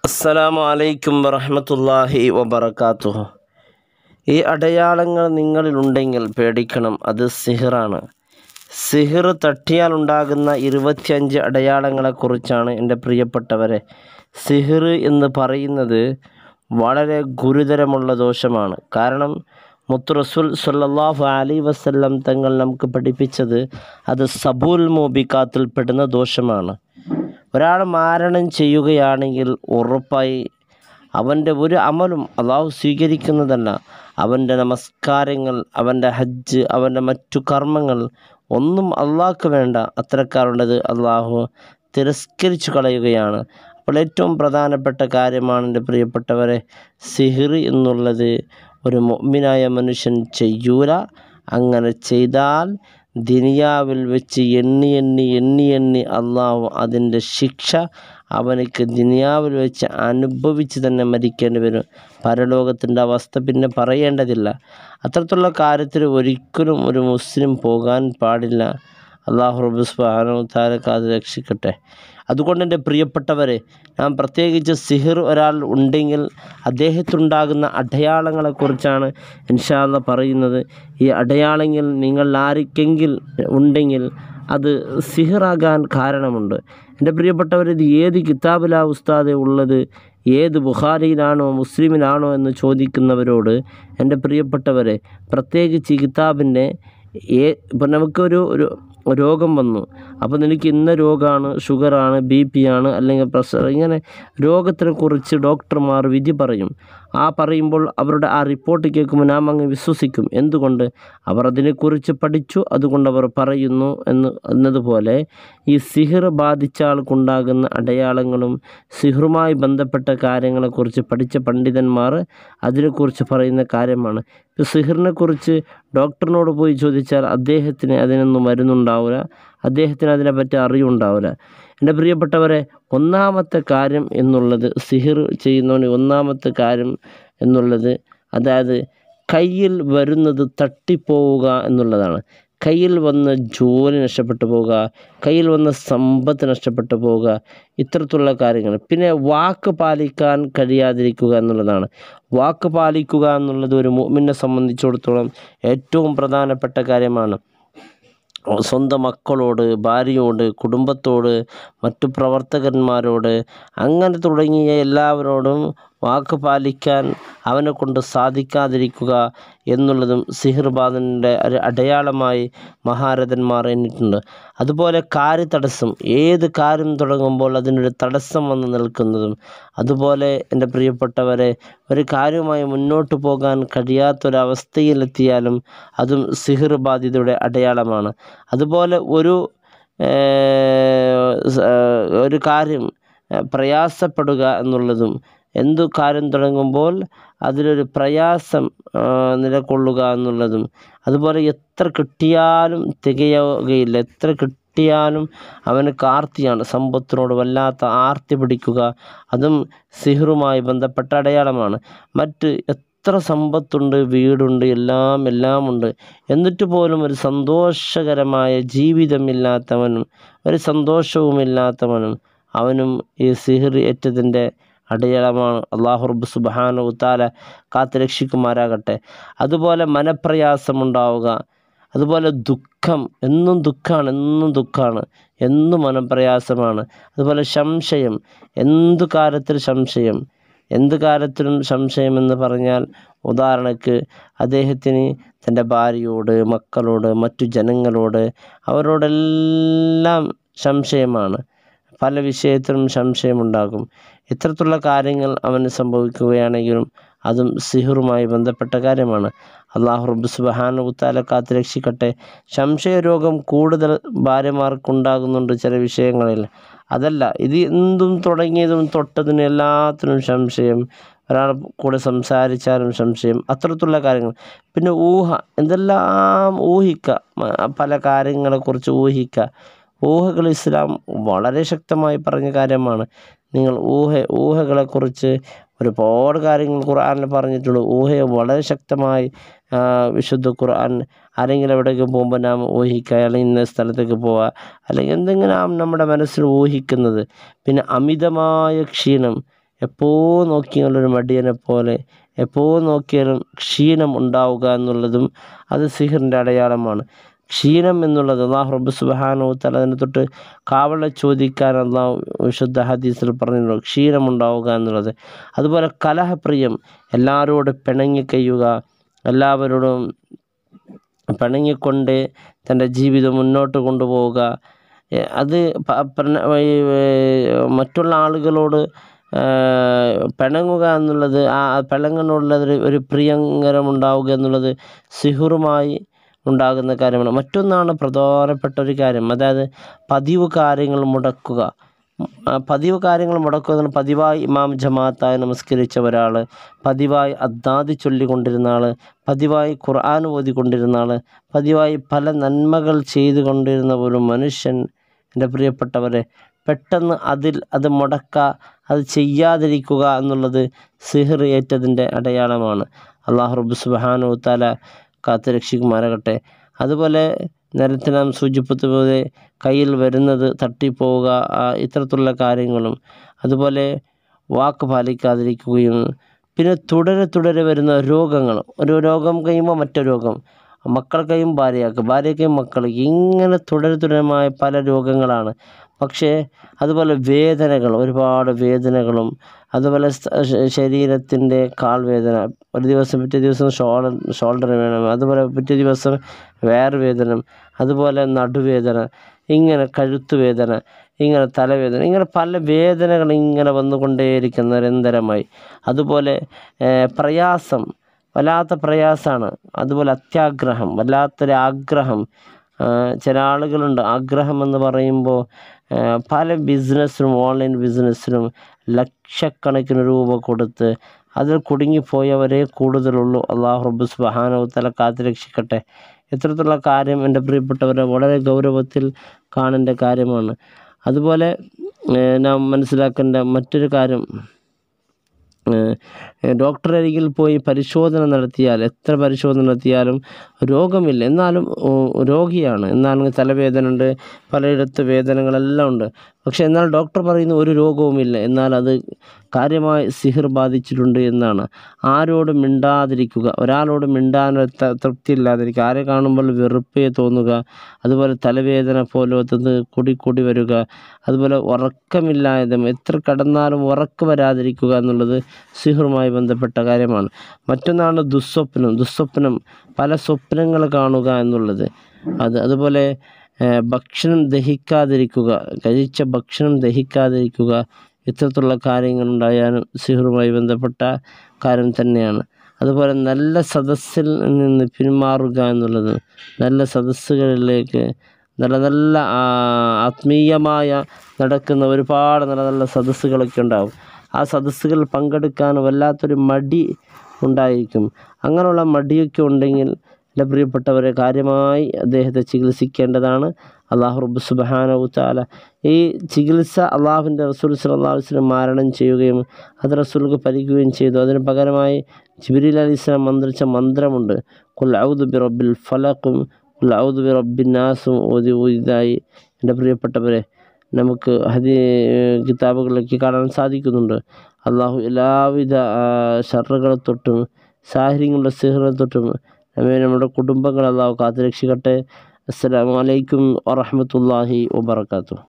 അസ്സലാമു അലൈക്കും വറഹ്മത്തുള്ളാഹി വബറകാതുഹു ഈ അടയാളങ്ങൾ നിങ്ങളിലുണ്ടെങ്കിൽ പേടിക്കണം അത് സിഹിറാണ് സിഹിർ തട്ടിയാൽ ഉണ്ടാകുന്ന ഇരുപത്തിയഞ്ച് അടയാളങ്ങളെക്കുറിച്ചാണ് എൻ്റെ പ്രിയപ്പെട്ടവരെ സിഹിർ എന്ന് പറയുന്നത് വളരെ ഗുരുതരമുള്ള ദോഷമാണ് കാരണം മുത്തു റസൂൽ സല്ലല്ലാഹു അലൈ വസല്ലം തങ്ങൾ നമുക്ക് പഠിപ്പിച്ചത് അത് സബൂൽ മോബിക്കാത്തിൽ പെടുന്ന ദോഷമാണ് ഒരാൾ മാരണം ചെയ്യുകയാണെങ്കിൽ ഉറപ്പായി അവൻ്റെ ഒരു അമലും അള്ളാഹു സ്വീകരിക്കുന്നതല്ല അവൻ്റെ നമസ്കാരങ്ങൾ അവൻ്റെ ഹജ്ജ് അവൻ്റെ മറ്റു കർമ്മങ്ങൾ ഒന്നും അള്ളാഹ്ക്ക് വേണ്ട അത്തരക്കാരുള്ളത് അള്ളാഹു തിരസ്കരിച്ചു കളയുകയാണ് അപ്പോൾ ഏറ്റവും പ്രധാനപ്പെട്ട കാര്യമാണ് എൻ്റെ പ്രിയപ്പെട്ടവരെ സിഹിർ എന്നുള്ളത് ഒരു മുഅ്മിനായ മനുഷ്യൻ ചെയ്യൂല അങ്ങനെ ചെയ്താൽ ദുനിയാവിൽ വെച്ച് എണ്ണി എണ്ണി എണ്ണി എണ്ണി അള്ളാഹു അതിൻ്റെ ശിക്ഷ അവനക്ക് ദുനിയാവിൽ വെച്ച് അനുഭവിച്ച് തന്നെ മരിക്കേണ്ടി വരും പരലോകത്തിൻ്റെ അവസ്ഥ പിന്നെ പറയേണ്ടതില്ല അത്തരത്തിലുള്ള കാര്യത്തിൽ ഒരിക്കലും ഒരു മുസ്ലിം പോകാൻ പാടില്ല അള്ളാഹു റബ്ബ് സുബ്ഹാനഹു തആല കാത്ത് രക്ഷിക്കട്ടെ അതുകൊണ്ട് എൻ്റെ പ്രിയപ്പെട്ടവരെ ഞാൻ പ്രത്യേകിച്ച് സിഹിർ ഒരാൾ ഉണ്ടെങ്കിൽ അദ്ദേഹത്തിനുണ്ടാകുന്ന അടയാളങ്ങളെക്കുറിച്ചാണ് ഇൻഷാല്ല പറയുന്നത് ഈ അടയാളങ്ങൾ നിങ്ങൾ ആർക്കെങ്കിൽ ഉണ്ടെങ്കിൽ അത് സിഹിറാകാൻ കാരണമുണ്ട് എൻ്റെ പ്രിയപ്പെട്ടവർ ഇത് ഏത് കിതാബിലാ ഉസ്താദെ ഉള്ളത് ഏത് ബുഖാരിയിലാണോ മുസ്ലിമിലാണോ എന്ന് ചോദിക്കുന്നവരോട് എൻ്റെ പ്രിയപ്പെട്ടവരെ പ്രത്യേകിച്ച് ഈ കിതാബിൻ്റെ ഏ ഇപ്പം നമുക്കൊരു ഒരു രോഗം വന്നു അപ്പോൾ നിനക്ക് ഇന്ന രോഗമാണ് ഷുഗറാണ് ബി പി ആണ് അല്ലെങ്കിൽ പ്രഷർ ഇങ്ങനെ രോഗത്തിനെ കുറിച്ച് ഡോക്ടർമാർ വിധി പറയും ആ പറയുമ്പോൾ അവരുടെ ആ റിപ്പോർട്ട് കേൾക്കുമ്പോൾ നാം അങ്ങ് വിശ്വസിക്കും എന്തുകൊണ്ട് അവർ അതിനെക്കുറിച്ച് പഠിച്ചു അതുകൊണ്ട് അവർ പറയുന്നു എന്ന് എന്നതുപോലെ ഈ സിഹിർ ബാധിച്ച ആൾക്കുണ്ടാകുന്ന അടയാളങ്ങളും സിഹിറുമായി ബന്ധപ്പെട്ട കാര്യങ്ങളെക്കുറിച്ച് പഠിച്ച പണ്ഡിതന്മാർ അതിനെക്കുറിച്ച് പറയുന്ന കാര്യമാണ് ഇപ്പോൾ സിഹിറിനെക്കുറിച്ച് ഡോക്ടറിനോട് പോയി ചോദിച്ചാൽ അദ്ദേഹത്തിന് അതിനൊന്നും മരുന്നുണ്ടാവില്ല അദ്ദേഹത്തിന് അതിനെപ്പറ്റി അറിവുണ്ടാവില്ല എൻ്റെ പ്രിയപ്പെട്ടവരെ ഒന്നാമത്തെ കാര്യം എന്നുള്ളത് സിഹിർ ചെയ്യുന്നവന് ഒന്നാമത്തെ കാര്യം എന്നുള്ളത് അതായത് കയ്യിൽ വരുന്നത് തട്ടിപ്പോവുക എന്നുള്ളതാണ് കയ്യിൽ വന്ന ജോലി നഷ്ടപ്പെട്ടു പോവുക കയ്യിൽ വന്ന സമ്പത്ത് നഷ്ടപ്പെട്ടു പോവുക ഇത്തരത്തിലുള്ള കാര്യങ്ങൾ പിന്നെ വാക്ക് പാലിക്കാൻ കഴിയാതിരിക്കുക എന്നുള്ളതാണ് വാക്ക് പാലിക്കുക എന്നുള്ളത് ഒരു മുഅ്മിനെ സംബന്ധിച്ചിടത്തോളം ഏറ്റവും പ്രധാനപ്പെട്ട കാര്യമാണ് സ്വന്തം മക്കളോട് ഭാര്യയോട് കുടുംബത്തോട് മറ്റു പ്രവർത്തകന്മാരോട് അങ്ങനെ തുടങ്ങിയ എല്ലാവരോടും വാക്ക് പാലിക്കാൻ അവനെ കൊണ്ട് സാധിക്കാതിരിക്കുക എന്നുള്ളതും സിഹിർബാദൻ്റെ ഒരു അടയാളമായി മഹാരഥന്മാർ എണ്ണിട്ടുണ്ട് അതുപോലെ കാര്യതടസ്സം ഏത് കാര്യം തുടങ്ങുമ്പോൾ അതിനൊരു തടസ്സം വന്ന് നിൽക്കുന്നതും അതുപോലെ എൻ്റെ പ്രിയപ്പെട്ടവരെ ഒരു കാര്യവുമായി മുന്നോട്ട് പോകാൻ കഴിയാത്തൊരവസ്ഥയിലെത്തിയാലും അതും സിഹിർ ബാധിതയുടെ അടയാളമാണ് അതുപോലെ ഒരു ഒരു കാര്യം പ്രയാസപ്പെടുക എന്നുള്ളതും എന്തു കാര്യം തുടങ്ങുമ്പോൾ അതിലൊരു പ്രയാസം നിലകൊള്ളുക എന്നുള്ളതും അതുപോലെ എത്ര കിട്ടിയാലും തികയുകയില്ല എത്ര കിട്ടിയാലും അവന് കാർത്തിയാണ് സമ്പത്തിനോട് വല്ലാത്ത ആർത്തി പിടിക്കുക അതും സിഹറുമായി ബന്ധപ്പെട്ട അടയാളമാണ് മറ്റ് എത്ര സമ്പത്തുണ്ട് വീടുണ്ട് എല്ലാം എല്ലാം ഉണ്ട് എന്നിട്ട് പോലും ഒരു സന്തോഷകരമായ ജീവിതമില്ലാത്തവനും ഒരു സന്തോഷവുമില്ലാത്തവനും അവനും ഈ സിഹിർ ഏറ്റതിൻ്റെ അടയാളമാണ് അള്ളാഹു റബ്ബ് സുബാനു താല കാത്ത് രക്ഷിക്കുമാരാകട്ടെ അതുപോലെ മനപ്രയാസമുണ്ടാവുക അതുപോലെ ദുഃഖം എന്നും ദുഃഖമാണ് എന്നും ദുഃഖമാണ് എന്നും മനപ്രയാസമാണ് അതുപോലെ സംശയം എന്തു കാര്യത്തിൽ സംശയം എന്ത് കാര്യത്തിലും സംശയമെന്ന് പറഞ്ഞാൽ ഉദാഹരണക്ക് അദ്ദേഹത്തിന് തൻ്റെ ഭാര്യയോട് മക്കളോട് മറ്റു ജനങ്ങളോട് അവരോടെല്ലാം സംശയമാണ് പല വിഷയത്തിലും സംശയമുണ്ടാകും ഇത്തരത്തിലുള്ള കാര്യങ്ങൾ അവന് സംഭവിക്കുകയാണെങ്കിലും അതും സിഹറുമായി ബന്ധപ്പെട്ട കാര്യമാണ് അള്ളാഹു റബ്ബ് സുബഹാന ഉത്താല കാത്ത് രക്ഷിക്കട്ടെ സംശയരോഗം കൂടുതൽ ഭാര്യമാർക്കുണ്ടാകുന്നുണ്ട് ചില വിഷയങ്ങളിൽ അതല്ല ഇത് എന്തും തുടങ്ങിയതും തൊട്ടതിനും എല്ലാത്തിനും സംശയം ഒരാൾ കൂടെ സംസാരിച്ചാലും സംശയം അത്തരത്തിലുള്ള കാര്യങ്ങൾ പിന്നെ ഊഹ എന്തെല്ലാം ഊഹിക്കുക പല കാര്യങ്ങളെക്കുറിച്ച് ഊഹിക്കുക ഊഹകൾ ഇസ്ലാം വളരെ ശക്തമായി പറഞ്ഞ കാര്യമാണ് നിങ്ങൾ ഊഹ ഊഹകളെക്കുറിച്ച് ഒരുപാട് കാര്യങ്ങൾ ഖുർആനിൽ പറഞ്ഞിട്ടുണ്ട് ഊഹയെ വളരെ ശക്തമായി വിശുദ്ധ ഖുർആൻ ആരെങ്കിലും എവിടേക്ക് പോകുമ്പോൾ നാം ഊഹിക്കുക അല്ലെങ്കിൽ ഇന്ന സ്ഥലത്തേക്ക് പോവുക അല്ലെങ്കിൽ എന്തെങ്കിലും നാം നമ്മുടെ മനസ്സിൽ ഊഹിക്കുന്നത് പിന്നെ അമിതമായ ക്ഷീണം എപ്പോൾ നോക്കിയാലും ഒരു മടിയനെ പോലെ എപ്പോൾ നോക്കിയാലും ക്ഷീണം ഉണ്ടാവുക എന്നുള്ളതും അത് സിഹിറിൻ്റെ അടയാളമാണ് ക്ഷീണം എന്നുള്ളത് അള്ളാഹു റബ്ബ് സുബാനോ തല അതിനെ തൊട്ട് കാവള ചോദിക്കാൻ അള്ളാഹു വിശുദ്ധ ഹദീസിൽ പറഞ്ഞിട്ടുണ്ട് ക്ഷീണം ഉണ്ടാവുക എന്നുള്ളത് അതുപോലെ കലഹപ്രിയം എല്ലാവരോടും പിണങ്ങി കഴിയുക എല്ലാവരോടും പിണങ്ങിക്കൊണ്ട് തൻ്റെ ജീവിതം മുന്നോട്ട് കൊണ്ടുപോവുക ഏ, അത് പ- പ്രണ- ഈ, ഏ, മറ്റുള്ള ആളുകളോട് ആ, പിണങ്ങുക എന്നുള്ളത് ആ പിണങ്ങുന്നുള്ളത് ഒരു പ്രിയങ്കരം ഉണ്ടാവുക എന്നുള്ളത് സിഹുറുമായി ഉണ്ടാകുന്ന കാര്യമാണ് മറ്റൊന്നാണ് പ്രധാനപ്പെട്ട ഒരു കാര്യം അതായത് പതിവ് കാര്യങ്ങൾ മുടക്കുക ആ പതിവ് കാര്യങ്ങൾ മുടക്കുക എന്ന് പറഞ്ഞാൽ പതിവായി ഇമാം ജമാഅത്തായി നമസ്കരിച്ച ഒരാൾ പതിവായി അദ്ദാദി ചൊല്ലിക്കൊണ്ടിരുന്ന ആൾ പതിവായി ഖുർആൻ ഓതിക്കൊണ്ടിരുന്ന ആൾ പതിവായി പല നന്മകൾ ചെയ്തുകൊണ്ടിരുന്ന ഒരു മനുഷ്യൻ എൻ്റെ പ്രിയപ്പെട്ടവരെ പെട്ടെന്ന് അതിൽ അത് മുടക്ക അത് ചെയ്യാതിരിക്കുക എന്നുള്ളത് സിഹിർ ഏറ്റതിൻ്റെ അടയാളമാണ് അള്ളാഹു റബ്ബ് സുബ്ഹാനഹു താല കാത്തുരക്ഷിക്കുമാരാകട്ടെ അതുപോലെ നേരത്തെ നാം സൂചിപ്പിച്ചതുപോലെ കയ്യിൽ വരുന്നത് തട്ടിപ്പോവുക ആ, ഇത്തരത്തിലുള്ള കാര്യങ്ങളും അതുപോലെ വാക്ക് പാലിക്കാതിരിക്കുകയും പിന്നെ തുടരെ തുടരെ വരുന്ന രോഗങ്ങൾ ഒരു രോഗം കഴിയുമ്പോൾ മറ്റൊരു രോഗം മക്കൾക്കെയും ഭാര്യയ്ക്ക് ഭാര്യയ്ക്കെയും മക്കൾക്ക് ഇങ്ങനെ തുടരെ തുടരമായ പല രോഗങ്ങളാണ് പക്ഷേ അതുപോലെ വേദനകൾ ഒരുപാട് വേദനകളും അതുപോലെ സ- ശ- ശരീരത്തിൻ്റെ കാൽവേദന ഒരു ദിവസം പിറ്റേ ദിവസം ഷോൾഡർ ഷോൾഡർ വേണം അതുപോലെ പിറ്റേ ദിവസം വേറെ വേദന അതുപോലെ നടുവേദന ഇങ്ങനെ കഴുത്ത് വേദന ഇങ്ങനെ തലവേദന ഇങ്ങനെ പല വേദനകൾ ഇങ്ങനെ വന്നുകൊണ്ടേയിരിക്കുന്ന നിരന്തരമായി അതുപോലെ ഏഹ്, പ്രയാസം വല്ലാത്ത പ്രയാസമാണ് അതുപോലെ അത്യാഗ്രഹം വല്ലാത്തൊരു ആഗ്രഹം ആ, ചില ആളുകളുണ്ട് ആഗ്രഹം എന്ന് പറയുമ്പോൾ ആ, പല ബിസിനസ്സിനും ഓൺലൈൻ ബിസിനസ്സിനും ലക്ഷക്കണക്കിന് രൂപ കൊടുത്ത് അതിൽ കുടുങ്ങിപ്പോയവരെ കൂടുതലുള്ളൂ അള്ളാഹു റബ്ബ് സുബ്ഹാനഹു തല കാത്തുരക്ഷിക്കട്ടെ ഇത്തരത്തിലുള്ള കാര്യം എൻ്റെ പ്രിയപ്പെട്ടവരെ വളരെ ഗൗരവത്തിൽ കാണേണ്ട കാര്യമാണ് അതുപോലെ ഏഹ്, നാം മനസ്സിലാക്കേണ്ട മറ്റൊരു കാര്യം ഏഹ് ഡോക്ടറെ അരികിൽ പോയി പരിശോധന നടത്തിയാൽ എത്ര പരിശോധന നടത്തിയാലും രോഗമില്ല എന്നാലും ഓ, രോഗിയാണ് എന്നാലും തലവേദന ഉണ്ട് പലയിടത്ത് വേദനകളെല്ലാം ഉണ്ട് പക്ഷേ എന്നാൽ ഡോക്ടർ പറയുന്ന ഒരു രോഗവുമില്ല എന്നാൽ അത് കാര്യമായി സിഹിർ ബാധിച്ചിട്ടുണ്ട് എന്നാണ് ആരോടും മിണ്ടാതിരിക്കുക ഒരാളോട് മിണ്ടാൻ ത- തൃപ്തിയില്ലാതിരിക്കുക ആരെ കാണുമ്പോൾ വെറുപ്പേ തോന്നുക അതുപോലെ തലവേദന പോലത്തത് കൂടി കൂടി വരിക അതുപോലെ ഉറക്കമില്ലായതും എത്ര കടന്നാലും ഉറക്കം വരാതിരിക്കുക എന്നുള്ളത് സിഹറുമായി ബന്ധപ്പെട്ട കാര്യമാണ് മറ്റൊന്നാണ് ദുസ്വപ്നം ദുസ്വപ്നം പല സ്വപ്നങ്ങൾ കാണുക എന്നുള്ളത് അത് അതുപോലെ ഏഹ്, ഭക്ഷണം ദഹിക്കാതിരിക്കുക കഴിച്ച ഭക്ഷണം ദഹിക്കാതിരിക്കുക ഇത്തരത്തിലുള്ള കാര്യങ്ങളുണ്ടായാലും സിഹറുമായി ബന്ധപ്പെട്ട കാര്യം തന്നെയാണ് അതുപോലെ നല്ല സദസ്സിൽ നിന്ന് പിന്മാറുക എന്നുള്ളത് നല്ല സദസ്സുകളിലേക്ക് നല്ല നല്ല ആ, ആത്മീയമായ നടക്കുന്ന ഒരുപാട് നല്ല നല്ല സദസ്സുകളൊക്കെ ഉണ്ടാവും ആ സദസ്സുകളിൽ പങ്കെടുക്കാൻ വല്ലാത്തൊരു മടി ഉണ്ടായിരിക്കും അങ്ങനെയുള്ള മടിയൊക്കെ ഉണ്ടെങ്കിൽ എൻ്റെ പ്രിയപ്പെട്ടവരെ കാര്യമായി അദ്ദേഹത്തെ ചികിത്സിക്കേണ്ടതാണ് അള്ളാഹു റബ്ബ് സുബ്ഹാനഹു തആല ഈ ചികിത്സ അള്ളാഹുവിൻ്റെ റസൂൽ സല്ലല്ലാഹു അലൈഹി വസല്ലം മാരണം ചെയ്യുകയും അത് റസൂൽക്ക് പരിക്കുകയും ചെയ്തു അതിന് പകരമായി ജിബ്രീൽ അലൈഹി സ്വലാം മന്ത്രിച്ച മന്ത്രമുണ്ട് കുൽ ഔദു ബി റബ്ബിൽ ഫലഖും കുൽ ഔദു ബി റബ്ബിൻ നാസും ഓതി ഓതിയതായി എൻ്റെ പ്രിയപ്പെട്ടവരെ നമുക്ക് ഹദി കിതാബുകളിലേക്ക് കാണാൻ സാധിക്കുന്നുണ്ട് അള്ളാഹു എല്ലാവിധ ആ, ഷർറുകളെ തൊട്ടും സാഹചര്യങ്ങളുടെ സിഹറിനെ തൊട്ടും നമ്മെ നമ്മുടെ കുടുംബങ്ങൾ അള്ളാഹു കാത്തുരക്ഷിക്കട്ടെ അസ്സലാമു അലൈക്കും വറഹ്മത്തുള്ളാഹി വബർക്കാത്തു